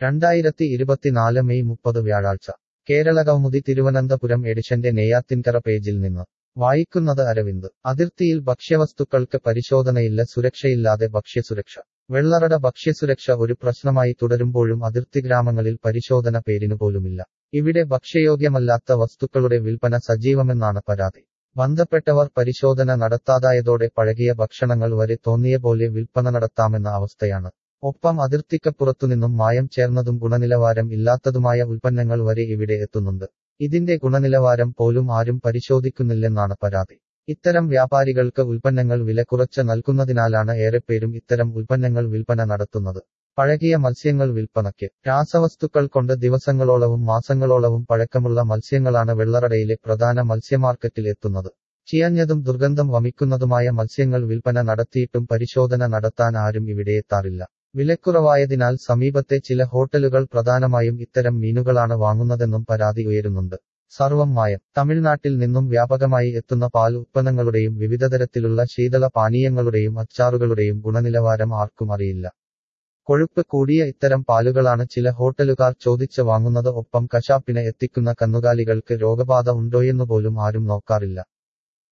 രണ്ടായിരത്തി ഇരുപത്തിനാല് മെയ് മുപ്പത് വ്യാഴാഴ്ച കേരള കൗമുദി തിരുവനന്തപുരം എഡിഷന്റെ നെയ്യാത്തിൻകര പേജിൽ നിന്ന് വായിക്കുന്നത് അരവിന്ദ് അതിർത്തിയിൽ ഭക്ഷ്യവസ്തുക്കൾക്ക് പരിശോധനയില്ല സുരക്ഷയില്ലാതെ ഭക്ഷ്യസുരക്ഷ വെള്ളറട ഭക്ഷ്യസുരക്ഷ ഒരു പ്രശ്നമായി തുടരുമ്പോഴും അതിർത്തി ഗ്രാമങ്ങളിൽ പരിശോധന പേരിനുപോലുമില്ല ഇവിടെ ഭക്ഷ്യയോഗ്യമല്ലാത്ത വസ്തുക്കളുടെ വിൽപ്പന സജീവമെന്നാണ് പരാതി ബന്ധപ്പെട്ടവർ പരിശോധന നടത്താതായതോടെ പഴകിയ ഭക്ഷണങ്ങൾ വരെ തോന്നിയ പോലെ വിൽപ്പന നടത്താമെന്ന അവസ്ഥയാണ് ഒപ്പം അതിർത്തിക്കപ്പുറത്തുനിന്നും മായം ചേർന്നതും ഗുണനിലവാരം ഇല്ലാത്തതുമായ ഉൽപ്പന്നങ്ങൾ വരെ ഇവിടെ എത്തുന്നുണ്ട് ഇതിന്റെ ഗുണനിലവാരം പോലും ആരും പരിശോധിക്കുന്നില്ലെന്നാണ് പരാതി ഇത്തരം വ്യാപാരികൾക്ക് ഉൽപ്പന്നങ്ങൾ വില കുറച്ച് നൽകുന്നതിനാലാണ് ഏറെപ്പേരും ഇത്തരം ഉൽപ്പന്നങ്ങൾ വിൽപ്പന നടത്തുന്നത് പഴകിയ മത്സ്യങ്ങൾ വിൽപ്പനയ്ക്ക് രാസവസ്തുക്കൾ കൊണ്ട് ദിവസങ്ങളോളവും മാസങ്ങളോളവും പഴക്കമുള്ള മത്സ്യങ്ങളാണ് വെള്ളറടയിലെ പ്രധാന മത്സ്യമാർക്കറ്റിൽ എത്തുന്നത് ചിയഞ്ഞതും ദുർഗന്ധം വമിക്കുന്നതുമായ മത്സ്യങ്ങൾ വിൽപ്പന നടത്തിയിട്ടും പരിശോധന നടത്താൻ ആരും ഇവിടെ എത്താറില്ല വിലക്കുറവായതിനാൽ സമീപത്തെ ചില ഹോട്ടലുകൾ പ്രധാനമായും ഇത്തരം മീനുകളാണ് വാങ്ങുന്നതെന്നും പരാതി ഉയരുന്നുണ്ട് സർവം മായം തമിഴ്നാട്ടിൽ നിന്നും വ്യാപകമായി എത്തുന്ന പാൽ ഉത്പന്നങ്ങളുടെയും വിവിധതരത്തിലുള്ള ശീതള പാനീയങ്ങളുടെയും അച്ചാറുകളുടെയും ഗുണനിലവാരം ആർക്കും അറിയില്ല കൊഴുപ്പ് കൂടിയ ഇത്തരം പാലുകളാണ് ചില ഹോട്ടലുകാർ ചോദിച്ച് വാങ്ങുന്നത് ഒപ്പം കശാപ്പിന് എത്തിക്കുന്ന കന്നുകാലികൾക്ക് രോഗബാധ ഉണ്ടോയെന്നുപോലും ആരും നോക്കാറില്ല